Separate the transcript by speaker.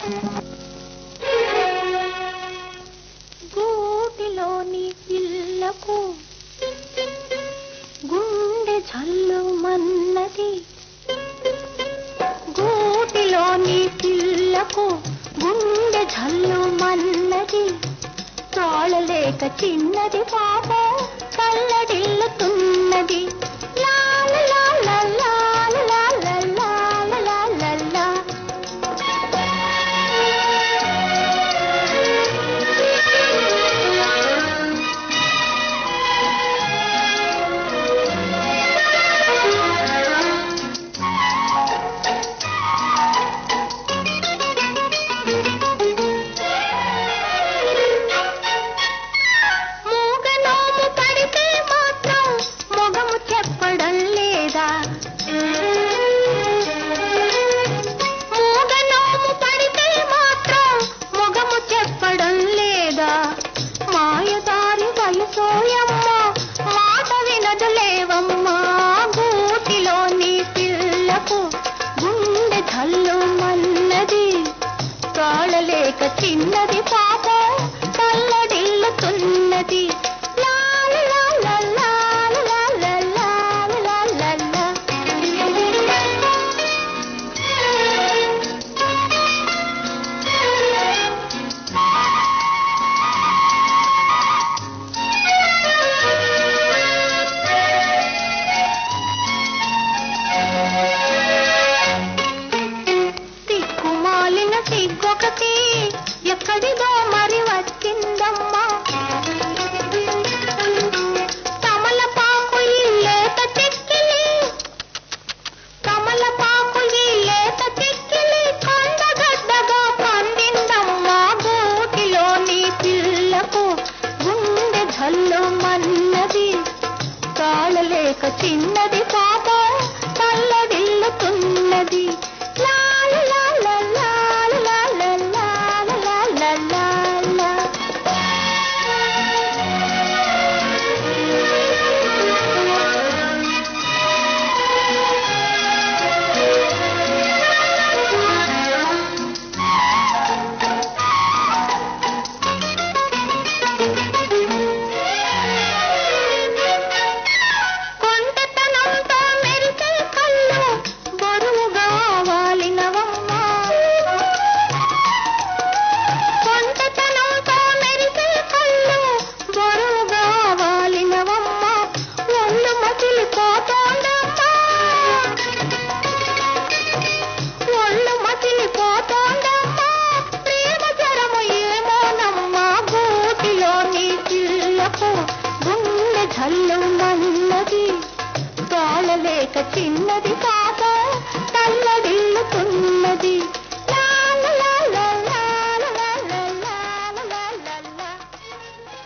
Speaker 1: గూటిలోని ఇల్లకు గుండె జల్లు మన్నది గూటిలోని పిల్లకు గుండె జల్లు మన్నది తాళలేక చిన్నది పాప కల్లడిల్లుతున్నది లాల లాల లాల లాల లాల లాల లా. మూగనోము పడితే మాత్రం మొగము చెప్పడం లేదా మూగనోము పడితే మాత్రం మొగము చెప్పడం లేదా మాయదారి వయసోయమ్మ మాట వినదులేవమ్మా గూటిలోని పిల్లకు గుండె జల్లు మన్నది తాళలేక చిన్నది పాప తల్లడిల్లుతున్నది లాల లాల లాల లాల లాల లాల లా. తిక్కుమాలిన సిగ్గొకటి ఎక్కడిదో మరి వచ్చిందమ్మా తమలపాకు ఈ లేత చెక్కిలి తమలపాకు ఈ లేత చెక్కిలి కొండగడ్డగా పండిందమ్మా గూటిలోని పిల్లకు గుండె జల్లు మన్నది తాళలేక చిన్నది పాప తల్లడిల్లుతున్నది లాల లాల లాల లాల లాల లాల లాల. కొంటతనంతో మెరిసే కళ్ళు బరువుగా వాలినవమ్మా కొంటతనంతో మెరిసే కళ్ళు బరువుగా వాలినవమ్మా ఒళ్ళు మసిలిపోతోందమ్మా ఒళ్ళు మసిలిపోతోందమ్మా ప్రేమ జ్వరము ఏమోనమ్మా గూటిలోని పిల్లకు గుండె జల్లు మన్నది తాళలేక చిన్నది కా